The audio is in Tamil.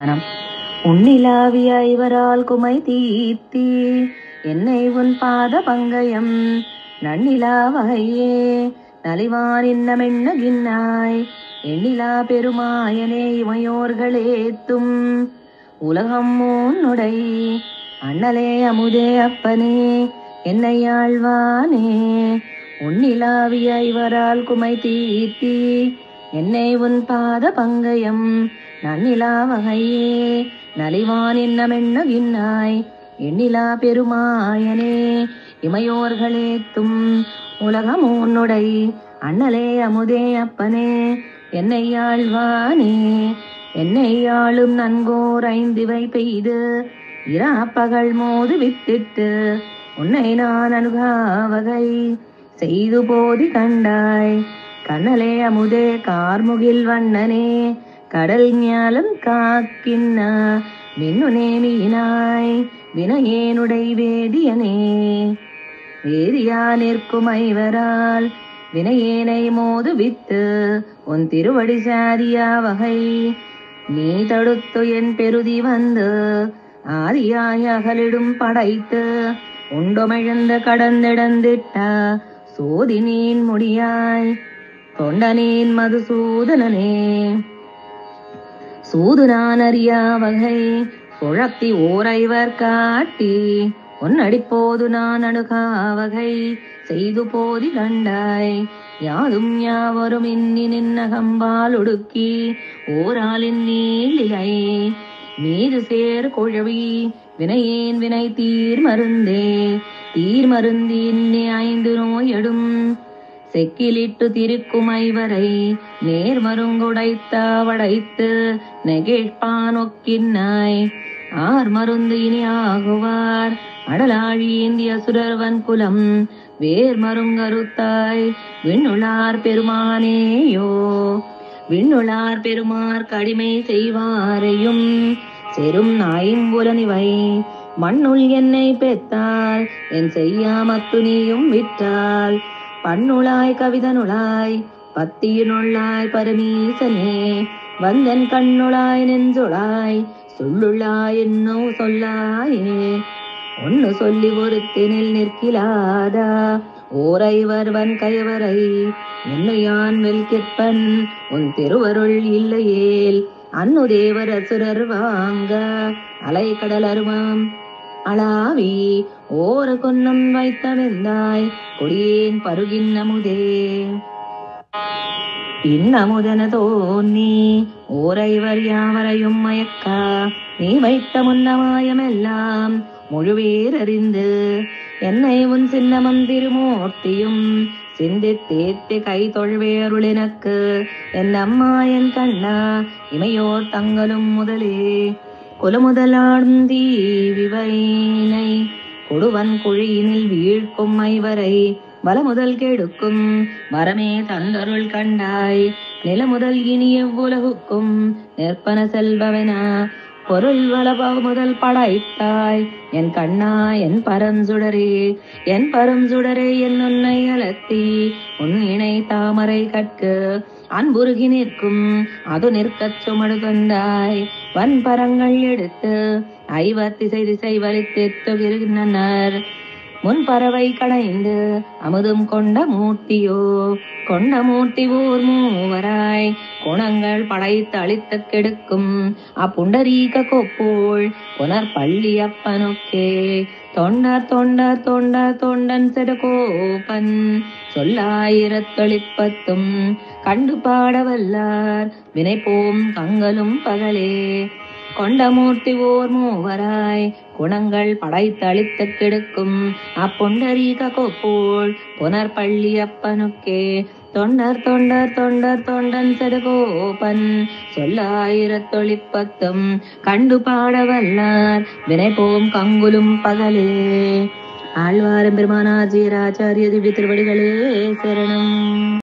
மனம் உன்னிலாவிய இவரால் குமை தீர்த்தி என்னை உன் பாத பங்கயம் நன்னிலா வகையே நலிவான் இன்னமென்ன கின்னாய் எண்ணிலா பெருமாயனே இமையோர்களேத்தும் உலகம் உன்னுடை அண்ணலே அமுதே அப்பனே என்னை ஆழ்வானே உன்னிலாவிய இவரால் குமை தீர்த்தி என்னை உன் பாத பங்கயம் நன்னிலா வகையே நலிவான் இன்னமென்ன கின்னாய் எண்ணிலா பெருமாயனே இமையோர்களேத்தும் உலகம் உன்னுடை அண்ணலே அமுதே அப்பனே என்னை ஆழ்வானே என்னை ஆளும் நன்கோர் ஐந்திவை பெய்து இரா பகல் மோது வித்திட்டு உன்னை நான் அணுகாவகை செய்து போதி கண்டாய் கண்ணலே அமுதே கார்முகில் வண்ணனே கடல் ஞாலம் காக்கின்ன மின்னுனே மீனாய் வினையேனுடை வேதியனே வேதியா நிற்கும் ஐவரால் வினையேனை மோது வித்து உன் திருவடி சாதியா வகை நீ தடுத்து என் பெருதி வந்து ஆதியாய் அகலிடும் படைத்து உண்டொமிழ்ந்த கடந்திடந்திட்ட சோதினீன் முடியாய் தொண்டனேன் மதுசூதனனே சூது நான் அறியா வகை சுழத்தி ஓரைவர் காட்டி உன்னடிப்போது நான் அணுகா வகை செய்து போதி கண்டாய் யாதும் யாவரும் இன்னி நின்னகம்பால் ஒடுக்கி ஓராலின் நீளிலை மீது சேர் குழவி வினையேன் வினை தீர் மருந்தே தீர் மருந்தி இன்னி ஐந்து நோயடும் செக்கிலிட்டு திருக்கும் ஐவரை நேர் மருங்குடைத்த வடைத்து நெகிழ்ப்பானொக்கின்னாய் ஆர் மருந்து இனி ஆகுவார் அடலாழி இந்திய சுரர்வன் குலம் வேர் மருங்கருத்தாய் விண்ணுளார் பெருமானேயோ விண்ணுளார் பெருமார் கடிமை செய்வாரையும் செரும் நாயம்புலனிவை மண்ணுள் என்னை பெற்றால் என் செய்யாமத்து நீயும் விட்டால் பண்ணுளாய் கவிதனுளாய் பத்தியினுள்ளாய் பரமீசனே வந்தன் கண்ணுளாய் நெஞ்சுளாய் சொல்லுளாய் என்னோ சொல்லாயே ஒன்னு சொல்லி ஒருத்தினில் நிற்கிலாதா ஓரைவர்வன் கயவரை என்னை யான் வெல்கிற்பன் உன் திருவருள் இல்லையேல் அன்னு தேவர் அசுரர் வாங்க அலை கடல் அருவாம் அளாவி ஓர கொன்னம் வைத்தவெந்தாய் கொடியேன் பருகின் அமுதே இன்னமுதன தோன்னி ஓரைவர் யாவரையும் மயக்கா நீ வைத்த முன்னமாயமெல்லாம் முழுவேரறிந்து என்னை உன் சின்னமம் திருமூர்த்தியும் சிந்தித்தேத்து கை தொழ்வேருளினக்கு என் அம்மா என் கண்ணா இமையோர் தங்களும் முதலே குலமுதலாடும் தீவிவைனை கொடுவன் குழியினில் வீழ்க்கும் ஐவரை வலமுதல் கெடுக்கும் வரமே தந்தருள் கண்டாய் நிலமுதல் இனி எவ்வுலகுக்கும் நிற்பன செல்பவன பொருள் வளப முதல் படைத்தாய் என் கண்ணா என் பரஞ்சுடரே என் பரஞ்சுடரே என் உன்னை அலத்தி உன் இணை தாமரை கற்கு அன்புருகி நிற்கும் அது நிற்கச் சுமடு கொண்டாய் வன்பரங்கள் எடுத்து ஐவர் திசை திசை வலித்தெத்துகின்றனர் முன் பறவை கடைந்து அமுதும் கொண்ட மூர்த்தியோ கொண்ட மூர்த்தி ஓர் மூவராய் குணங்கள் படைத்து அழித்து கெடுக்கும் அப்புண்டரீக கொப்போள் புனர் பள்ளி அப்பனுக்கே தொண்டர் தொண்டர் தொண்டர் தொண்டன் செடுகோபன் சொல்லாயிரத்தொழிப்பத்தும் கண்டு பாடவல்லார் வினைப்போம் கங்களும் பகலே கொண்டமூர்த்தி ஓர் மூவராய் குணங்கள் படைத்தளித்து கெடுக்கும் அப்புண்டரீக கொப்போள் புனர் பள்ளி அப்பனுக்கே தொண்டர் தொண்டர் தொண்டர் தொண்டன் செடுகோபன் சொல்லாயிரத்தொழிப்பத்தும் கண்டு பாடவல்லார் வினைப்போம் கங்குலும் பகலே ஆழ்வாரம் பெருமானாஜி ராச்சாரிய திவ்ய திருவடிகளே சரணம்